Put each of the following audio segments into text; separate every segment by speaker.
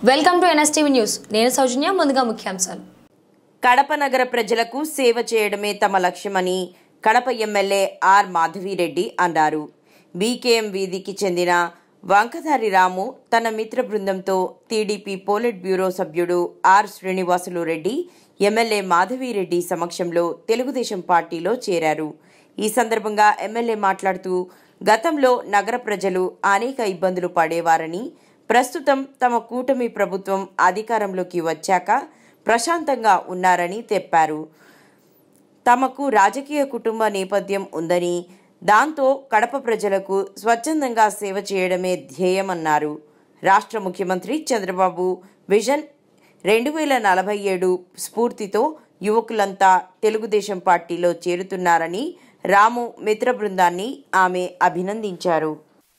Speaker 1: welcome to NSTV news నేను సౌజన్య ముందుగా ముఖ్యాంశాలు
Speaker 2: కడప నగర ప్రజలకు సేవ చేయడమే తమ లక్ష్యమని కడప ఎమ్మెల్యే ఆర్ మాధవిరెడ్డి అన్నారు బీకేఎం వీధికి చెందిన వంకధారి రాము తన మిత్ర బృందంతో టీడీపీ పోలిట్ బ్యూరో సభ్యుడు ఆర్ శ్రీనివాసులు రెడ్డి ఎమ్మెల్యే మాధవిరెడ్డి సమక్షంలో తెలుగుదేశం పార్టీలో చేరారు ఈ సందర్భంగా ఎమ్మెల్యే మాట్లాడుతూ గతంలో నగర ప్రజలు అనేక ఇబ్బందులు పడేవారని ప్రస్తుతం తమ కూటమి ప్రభుత్వం అధికారంలోకి వచ్చాక ప్రశాంతంగా ఉన్నారని చెప్పారు తమకు రాజకీయ కుటుంబ నేపథ్యం ఉందని దాంతో కడప ప్రజలకు స్వచ్ఛందంగా సేవ చేయడమే ధ్యేయమన్నారు రాష్ట్ర ముఖ్యమంత్రి చంద్రబాబు విజన్ రెండు వేల నలభై ఏడు స్ఫూర్తితో యువకులంతా తెలుగుదేశం పార్టీలో చేరుతున్నారని రాము మిత్ర బృందాన్ని ఆమె అభినందించారు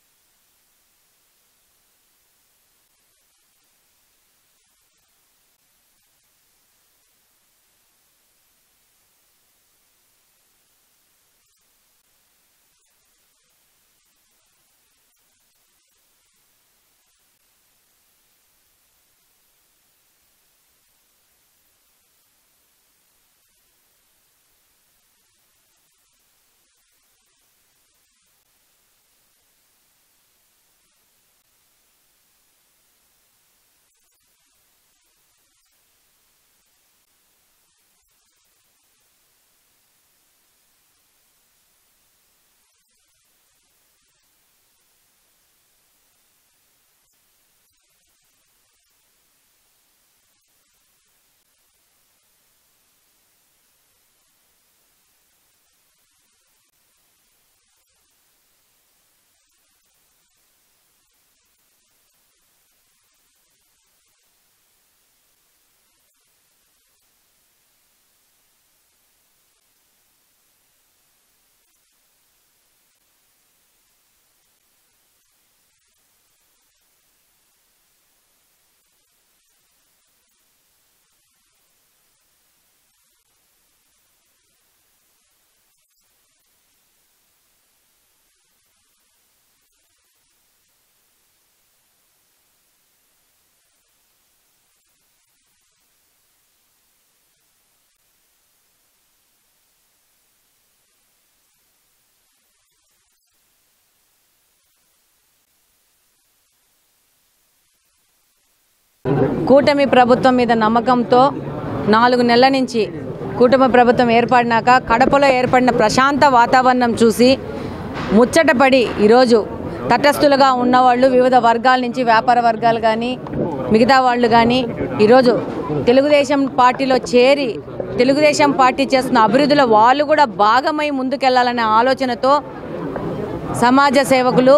Speaker 3: కూటమి ప్రభుత్వం మీద నమ్మకంతో నాలుగు నెలల నుంచి కూటమి ప్రభుత్వం ఏర్పడినాక కడపలో ఏర్పడిన ప్రశాంత వాతావరణం చూసి ముచ్చటపడి ఈరోజు తటస్థులుగా ఉన్నవాళ్ళు వివిధ వర్గాల నుంచి వ్యాపార వర్గాలు కానీ మిగతా వాళ్ళు కానీ ఈరోజు తెలుగుదేశం పార్టీలో చేరి తెలుగుదేశం పార్టీ చేస్తున్న అభివృద్ధిలో వాళ్ళు కూడా భాగమై ముందుకెళ్లాలనే ఆలోచనతో సమాజ సేవకులు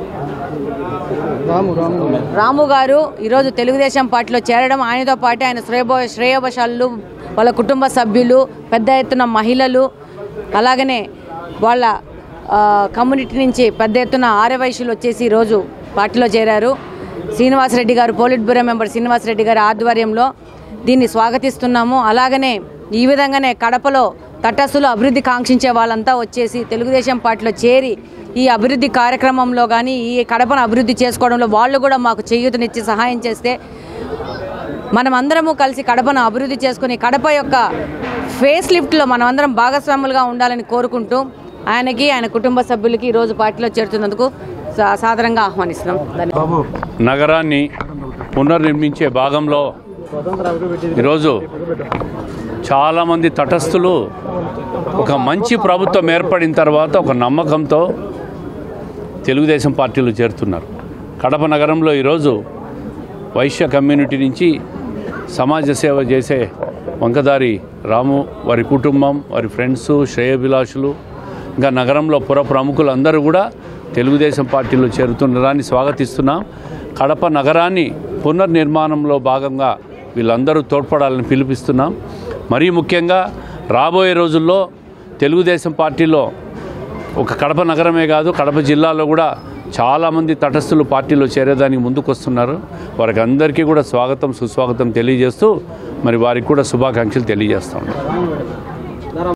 Speaker 3: రాము గారు ఈరోజు తెలుగుదేశం పార్టీలో చేరడం ఆయనతో పాటు ఆయన శ్రేయబో శ్రేయోభశాలు వాళ్ళ కుటుంబ సభ్యులు పెద్ద ఎత్తున మహిళలు అలాగనే వాళ్ళ ఆ, కమ్యూనిటీ నుంచి పెద్ద ఎత్తున ఆర్యవైశ్యులు వచ్చేసి ఈరోజు పార్టీలో చేరారు శ్రీనివాసరెడ్డి గారు పోలిట్ బ్యూరో మెంబర్ శ్రీనివాసరెడ్డి గారి ఆధ్వర్యంలో దీన్ని స్వాగతిస్తున్నాము అలాగనే ఈ విధంగానే కడపలో తటస్సులు అభివృద్ధి కాంక్షించే వాళ్ళంతా వచ్చేసి తెలుగుదేశం పార్టీలో చేరి ఈ అభివృద్ధి కార్యక్రమంలో కానీ ఈ కడపను అభివృద్ధి చేసుకోవడంలో వాళ్ళు కూడా మాకు చేయూతనిచ్చి సహాయం చేస్తే మనం అందరము కలిసి కడపను అభివృద్ధి చేసుకుని కడప యొక్క ఫేస్ లిఫ్ట్లో మనమందరం భాగస్వాములుగా ఉండాలని కోరుకుంటూ ఆయనకి ఆయన కుటుంబ సభ్యులకి ఈరోజు పార్టీలో చేరుతున్నందుకు సా- సాదరంగా ఆహ్వానిస్తున్నాం ధన్యవాదాలు
Speaker 4: నగరాన్ని పునర్నిర్మించే భాగంలో ఈరోజు చాలామంది తటస్థులు ఒక మంచి ప్రభుత్వం ఏర్పడిన తర్వాత ఒక నమ్మకంతో తెలుగుదేశం పార్టీలో చేరుతున్నారు కడప నగరంలో ఈరోజు వైశ్య కమ్యూనిటీ నుంచి సమాజ సేవ చేసే వంకదారి రాము వారి కుటుంబం వారి ఫ్రెండ్స్ శ్రేయభిలాషులు ఇంకా నగరంలో పుర ప్రముఖులు అందరూ కూడా తెలుగుదేశం పార్టీలో చేరుతున్నారని స్వాగతిస్తున్నాం కడప నగరాన్ని పునర్నిర్మాణంలో భాగంగా వీళ్ళందరూ తోడ్పడాలని పిలిపిస్తున్నాం మరీ ముఖ్యంగా రాబోయే రోజుల్లో తెలుగుదేశం పార్టీలో ఒక కడప నగరమే కాదు కడప జిల్లాలో కూడా చాలామంది తటస్థులు పార్టీలో చేరేదానికి ముందుకు వస్తున్నారు వారికి అందరికీ కూడా స్వాగతం సుస్వాగతం తెలియజేస్తూ మరి వారికి కూడా శుభాకాంక్షలు తెలియజేస్తా ఉన్నాం